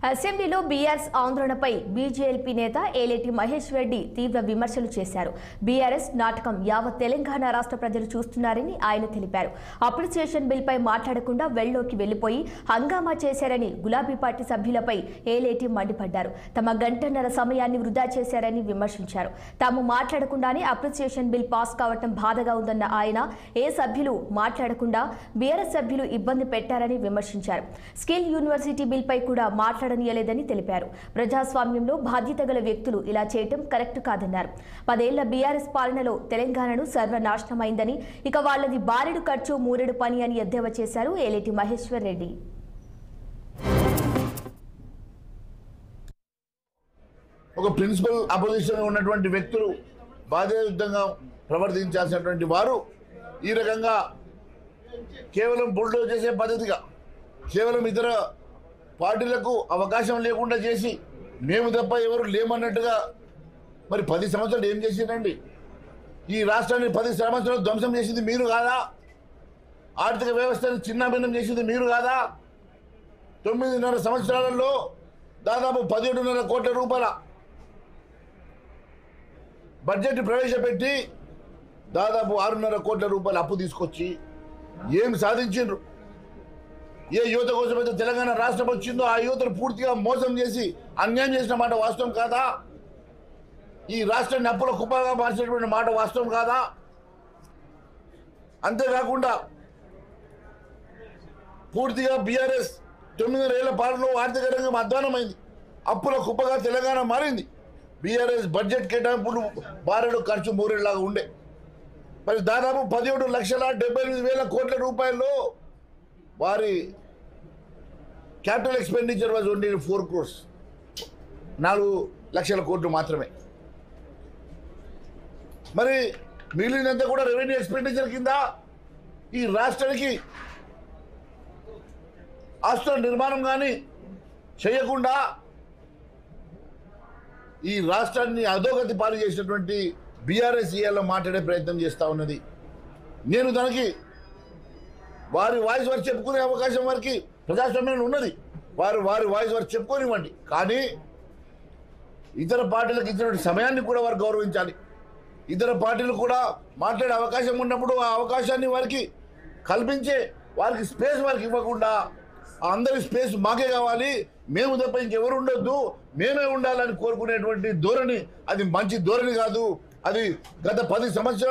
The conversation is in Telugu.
అసెంబ్లీలో బీఆర్ఎస్ ఆందోళనపై బీజేపీ నేత ఏలేటి మహేష్ రెడ్డి తీవ్ర విమర్శలు చేశారు బీఆర్ఎస్ నాటకం యావత్ తెలంగాణ రాష్ట్ర ప్రజలు చూస్తున్నారని ఆయన తెలిపారు అప్రిసియేషన్ బిల్పై మాట్లాడకుండా వెళ్లోకి వెళ్లిపోయి హంగామా చేశారని గులాబీ పార్టీ సభ్యులపై ఏలేటి మండిపడ్డారు తమ గంటన్నర సమయాన్ని వృధా చేశారని విమర్శించారు తాము మాట్లాడకుండానే అప్రిసియేషన్ బిల్ పాస్ కావటం బాధగా ఉందన్న ఆయన ఏ సభ్యులు మాట్లాడకుండా బీఆర్ఎస్ సభ్యులు ఇబ్బంది పెట్టారని విమర్శించారు స్కిల్ యూనివర్సిటీ బిల్పై కూడా మాట్లాడనీయలేదని తెలిపారు ప్రజాస్వామ్యంలో బాధ్యత గల వ్యక్తులు ఇలా చేయటం కరెక్ట్ కాదన్నారు పదేళ్ల బీఆర్ఎస్ పాలనలో తెలంగాణను సర్వనాశనమైందని ఇక వాళ్ళది బారెడు ఖర్చు మూరెడు పని అని ఎద్దేవా చేశారు ఏలేటి మహేశ్వర్ రెడ్డి ఒక ప్రిన్సిపల్ అపోజిషన్ ఉన్నటువంటి వ్యక్తులు బాధ్యయుతంగా ప్రవర్తించాల్సినటువంటి వారు ఈ రకంగా కేవలం బుల్డోజ్ చేసే పద్ధతిగా కేవలం ఇతర పార్టీలకు అవకాశం లేకుండా చేసి మేము తప్ప ఎవరు లేమన్నట్టుగా మరి పది సంవత్సరాలు ఏం చేసిందండి ఈ రాష్ట్రాన్ని పది సంవత్సరాలు ధ్వంసం చేసింది మీరు కాదా ఆర్థిక వ్యవస్థను చిన్నాభిన్నం చేసింది మీరు కాదా తొమ్మిదిన్నర సంవత్సరాలలో దాదాపు పదిహేడున్నర కోట్ల రూపాయల బడ్జెట్ ప్రవేశపెట్టి దాదాపు ఆరున్నర కోట్ల రూపాయల అప్పు తీసుకొచ్చి ఏం సాధించిండ్రు ఏ యువత కోసం అయితే తెలంగాణ రాష్ట్రం వచ్చిందో ఆ యువతను పూర్తిగా మోసం చేసి అన్యాయం చేసిన మాట వాస్తవం కాదా ఈ రాష్ట్రాన్ని అప్పుల కుప్పగా మార్చినటువంటి మాట వాస్తవం కాదా అంతేకాకుండా పూర్తిగా బీఆర్ఎస్ తొమ్మిదిన్నరేళ్ల పాలనలో ఆర్థిక రంగం అధ్వానమైంది అప్పుల కుప్పగా తెలంగాణ మారింది బీఆర్ఎస్ బడ్జెట్ కేటాయింపులు బారెడు ఖర్చు మూరేళ్ళలాగా ఉండే మరి దాదాపు పదిహేడు లక్షల డెబ్బై ఎనిమిది వేల కోట్ల రూపాయల్లో వారి capital expenditure was only four crores నాలుగు లక్షల కోట్లు మాత్రమే మరి మిగిలినంత కూడా రెవెన్యూ ఎక్స్పెండిచర్ కింద ఈ రాష్ట్రానికి ఆస్తుల నిర్మాణం కానీ చేయకుండా ఈ రాష్ట్రాన్ని అధోగతి పాలు చేసినటువంటి బీఆర్ఎస్ ఇయాల మాట్లాడే ప్రయత్నం చేస్తూ ఉన్నది నేను దానికి వారి వాయిస్ వారు చెప్పుకునే అవకాశం వారికి ప్రజాస్వామ్యంలో ఉన్నది వారు వారి వాయిస్ వారు చెప్పుకోనివ్వండి కానీ ఇతర పార్టీలకు ఇచ్చినటువంటి సమయాన్ని కూడా వారు గౌరవించాలి ఇతర పార్టీలు కూడా మాట్లాడే అవకాశం ఉన్నప్పుడు ఆ అవకాశాన్ని వారికి కల్పించే వారికి స్పేస్ వారికి ఇవ్వకుండా ఆ అందరి స్పేస్ మాకే కావాలి మేము తప్ప ఇంకెవరు ఉండొద్దు మేమే ఉండాలని కోరుకునేటువంటి ధోరణి అది మంచి ధోరణి కాదు అది గత పది సంవత్సరాలు